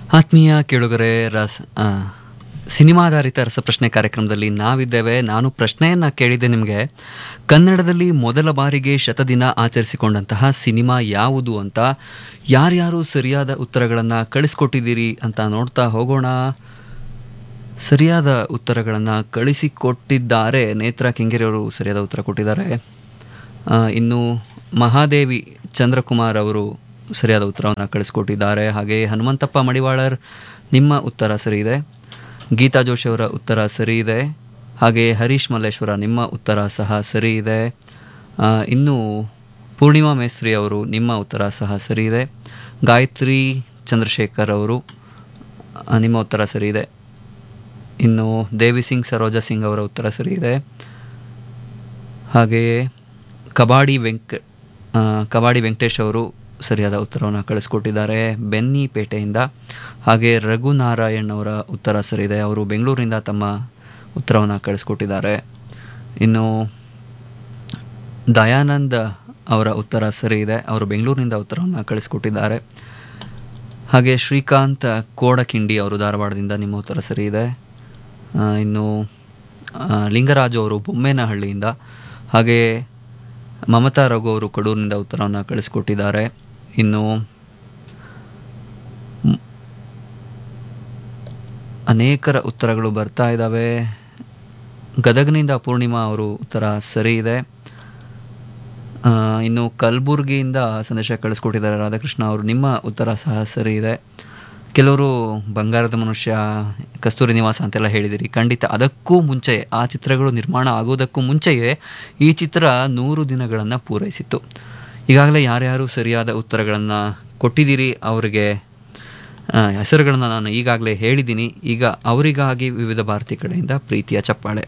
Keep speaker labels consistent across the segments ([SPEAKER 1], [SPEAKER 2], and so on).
[SPEAKER 1] ಆತ್ಮೀಯ ಕೇಳುಗರೆ ರಸ ಆ, ಸಿನಿಮಾಧಾರಿತ ರಸಪ್ರಶ್ನೆ ಕಾರ್ಯಕ್ರಮದಲ್ಲಿ ನಾವಿದ್ದೇವೆ ನಾನು ಪ್ರಶ್ನೆಯನ್ನ ಕೇಳಿದ್ದೆ ನಿಮಗೆ ಕನ್ನಡದಲ್ಲಿ ಮೊದಲ ಬಾರಿಗೆ ಶತದಿನ ಆಚರಿಸಿಕೊಂಡಂತಹ ಸಿನಿಮಾ ಯಾವುದು ಅಂತ ಯಾರ್ಯಾರು ಸರಿಯಾದ ಉತ್ತರಗಳನ್ನು ಕಳಿಸ್ಕೊಟ್ಟಿದ್ದೀರಿ ಅಂತ ನೋಡ್ತಾ ಹೋಗೋಣ ಸರಿಯಾದ ಉತ್ತರಗಳನ್ನು ಕಳಿಸಿಕೊಟ್ಟಿದ್ದಾರೆ ನೇತ್ರ ಕೆಂಗೇರಿ ಅವರು ಸರಿಯಾದ ಉತ್ತರ ಕೊಟ್ಟಿದ್ದಾರೆ ಆ, ಇನ್ನು ಮಹಾದೇವಿ ಚಂದ್ರಕುಮಾರ್ ಅವರು ಸರಿಯಾದ ಉತ್ತರವನ್ನು ಕಳಿಸ್ಕೊಟ್ಟಿದ್ದಾರೆ ಹಾಗೆ ಹನುಮಂತಪ್ಪ ಮಡಿವಾಳರ್ ನಿಮ್ಮ ಉತ್ತರ ಸರಿ ಇದೆ ಗೀತಾ ಜೋಶಿ ಅವರ ಉತ್ತರ ಸರಿ ಇದೆ ಹಾಗೆ ಹರೀಶ್ ಮಲ್ಲೇಶ್ವರ ನಿಮ್ಮ ಉತ್ತರ ಸಹ ಸರಿ ಇದೆ ಆ, ಇನ್ನು ಪೂರ್ಣಿಮಾ ಮೇಸ್ತ್ರಿ ಅವರು ನಿಮ್ಮ ಉತ್ತರ ಸಹ ಸರಿ ಇದೆ ಗಾಯತ್ರಿ ಚಂದ್ರಶೇಖರ್ ಅವರು ಆ, ನಿಮ್ಮ ಉತ್ತರ ಸರಿ ಇದೆ ಇನ್ನು ದೇವಿ ಸಿಂಗ್ ಸರೋಜಾ ಸಿಂಗ್ ಅವರ ಉತ್ತರ ಸರಿ ಇದೆ ಹಾಗೆಯೇ ಕಬಾಡಿ ವೆಂಕ ಆ, ಕಬಾಡಿ ವೆಂಕಟೇಶ್ ಅವರು ಸರಿಯಾದ ಉತ್ತರವನ್ನು ಕಳಿಸ್ಕೊಟ್ಟಿದ್ದಾರೆ ಬೆನ್ನಿಪೇಟೆಯಿಂದ ಹಾಗೆ ರಘುನಾರಾಯಣ್ ಅವರ ಉತ್ತರ ಸರಿ ಇದೆ ಅವರು ಬೆಂಗಳೂರಿನಿಂದ ತಮ್ಮ ಉತ್ತರವನ್ನು ಕಳಿಸ್ಕೊಟ್ಟಿದ್ದಾರೆ ಇನ್ನು ದಯಾನಂದ್ ಅವರ ಉತ್ತರ ಸರಿ ಇದೆ ಅವರು ಬೆಂಗಳೂರಿನಿಂದ ಉತ್ತರವನ್ನು ಕಳಿಸ್ಕೊಟ್ಟಿದ್ದಾರೆ ಹಾಗೆ ಶ್ರೀಕಾಂತ್ ಕೋಡಕಿಂಡಿ ಅವರು ಧಾರವಾಡದಿಂದ ನಿಮ್ಮ ಉತ್ತರ ಸರಿ ಇದೆ ಆ, ಇನ್ನು ಆ, ಲಿಂಗರಾಜು ಅವರು ಬೊಮ್ಮೇನಹಳ್ಳಿಯಿಂದ ಹಾಗೆ ಮಮತಾ ರಘು ಅವರು ಕಡೂರಿನಿಂದ ಉತ್ತರವನ್ನು ಕಳಿಸ್ಕೊಟ್ಟಿದ್ದಾರೆ ಇನ್ನು ಮ್- ಅನೇಕರ ಉತ್ತರಗಳು ಬರ್ತಾ ಇದ್ದಾವೆ ಗದಗನಿಂದ ಪೂರ್ಣಿಮಾ ಅವರು ಉತ್ತರ ಸರಿ ಇದೆ ಆ, ಇನ್ನು ಕಲಬುರ್ಗಿಯಿಂದ ಸಂದೇಶ ಕಳಿಸ್ಕೊಟ್ಟಿದ್ದಾರೆ ರಾಧಾಕೃಷ್ಣ ಅವರು ನಿಮ್ಮ ಉತ್ತರ ಸಹ ಸರಿ ಇದೆ ಕೆಲವರು ಬಂಗಾರದ ಮನುಷ್ಯ ಕಸ್ತೂರಿ ನಿವಾಸ ಅಂತೆಲ್ಲ ಹೇಳಿದಿರಿ ಖಂಡಿತ ಅದಕ್ಕೂ ಮುಂಚೆ ಆ ಚಿತ್ರಗಳು ನಿರ್ಮಾಣ ಆಗೋದಕ್ಕೂ ಮುಂಚೆಯೇ ಈ ಚಿತ್ರ ನೂರು ದಿನಗಳನ್ನು ಪೂರೈಸಿತ್ತು ಈಗಾಗಲೇ ಯಾರ್ಯಾರು ಸರಿಯಾದ ಉತ್ತರಗಳನ್ನು ಕೊಟ್ಟಿದ್ದೀರಿ ಅವರಿಗೆ ಹೆಸರುಗಳನ್ನು ನಾನು ಈಗಾಗಲೇ ಹೇಳಿದ್ದೀನಿ ಈಗ ಅವರಿಗಾಗಿ ವಿವಿಧ ಭಾರತಿ ಕಡೆಯಿಂದ ಪ್ರೀತಿಯ ಚಪ್ಪಾಳೆ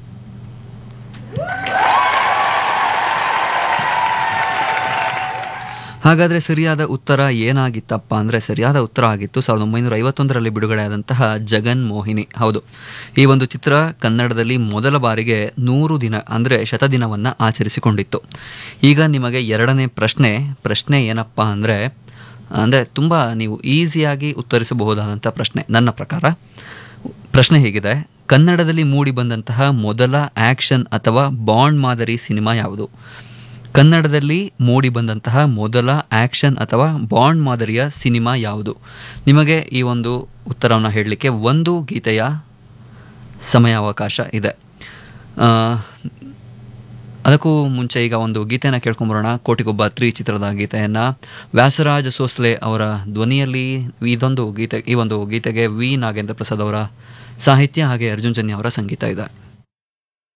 [SPEAKER 1] ಹಾಗಾದರೆ ಸರಿಯಾದ ಉತ್ತರ ಏನಾಗಿತ್ತಪ್ಪ ಅಂದರೆ ಸರಿಯಾದ ಉತ್ತರ ಆಗಿತ್ತು ಸಾವಿರದ ಒಂಬೈನೂರ ಐವತ್ತೊಂದರಲ್ಲಿ ಬಿಡುಗಡೆಯಾದಂತಹ ಜಗನ್ ಮೋಹಿನಿ ಹೌದು ಈ ಒಂದು ಚಿತ್ರ ಕನ್ನಡದಲ್ಲಿ ಮೊದಲ ಬಾರಿಗೆ ನೂರು ದಿನ ಅಂದರೆ ಶತದಿನವನ್ನು ಆಚರಿಸಿಕೊಂಡಿತ್ತು ಈಗ ನಿಮಗೆ ಎರಡನೇ ಪ್ರಶ್ನೆ ಪ್ರಶ್ನೆ ಏನಪ್ಪ ಅಂದರೆ ಅಂದರೆ ತುಂಬ ನೀವು ಈಸಿಯಾಗಿ ಉತ್ತರಿಸಬಹುದಾದಂಥ ಪ್ರಶ್ನೆ ನನ್ನ ಪ್ರಕಾರ ಪ್ರಶ್ನೆ ಹೇಗಿದೆ ಕನ್ನಡದಲ್ಲಿ ಮೂಡಿ ಬಂದಂತಹ ಮೊದಲ ಆಕ್ಷನ್ ಅಥವಾ ಬಾಂಡ್ ಮಾದರಿ ಸಿನಿಮಾ ಯಾವುದು ಕನ್ನಡದಲ್ಲಿ ಮೂಡಿ ಬಂದಂತಹ ಮೊದಲ ಆಕ್ಷನ್ ಅಥವಾ ಬಾಂಡ್ ಮಾದರಿಯ ಸಿನಿಮಾ ಯಾವುದು ನಿಮಗೆ ಈ ಒಂದು ಉತ್ತರವನ್ನು ಹೇಳಲಿಕ್ಕೆ ಒಂದು ಗೀತೆಯ ಸಮಯಾವಕಾಶ ಇದೆ ಆ, ಅದಕ್ಕೂ ಮುಂಚೆ ಈಗ ಒಂದು ಗೀತೆಯನ್ನು ಕೇಳ್ಕೊಂಬರೋಣ ಕೋಟಿಗೊಬ್ಬ ತ್ರೀ ಚಿತ್ರದ ಗೀತೆಯನ್ನು ವ್ಯಾಸರಾಜ್ ಸೋಸ್ಲೆ ಅವರ ಧ್ವನಿಯಲ್ಲಿ ಇದೊಂದು ಗೀತೆ ಈ ಒಂದು ಗೀತೆಗೆ ವಿ ನಾಗೇಂದ್ರ ಪ್ರಸಾದ್ ಅವರ ಸಾಹಿತ್ಯ ಹಾಗೆ ಅರ್ಜುನ್ ಜನ್ಯ ಅವರ ಸಂಗೀತ ಇದೆ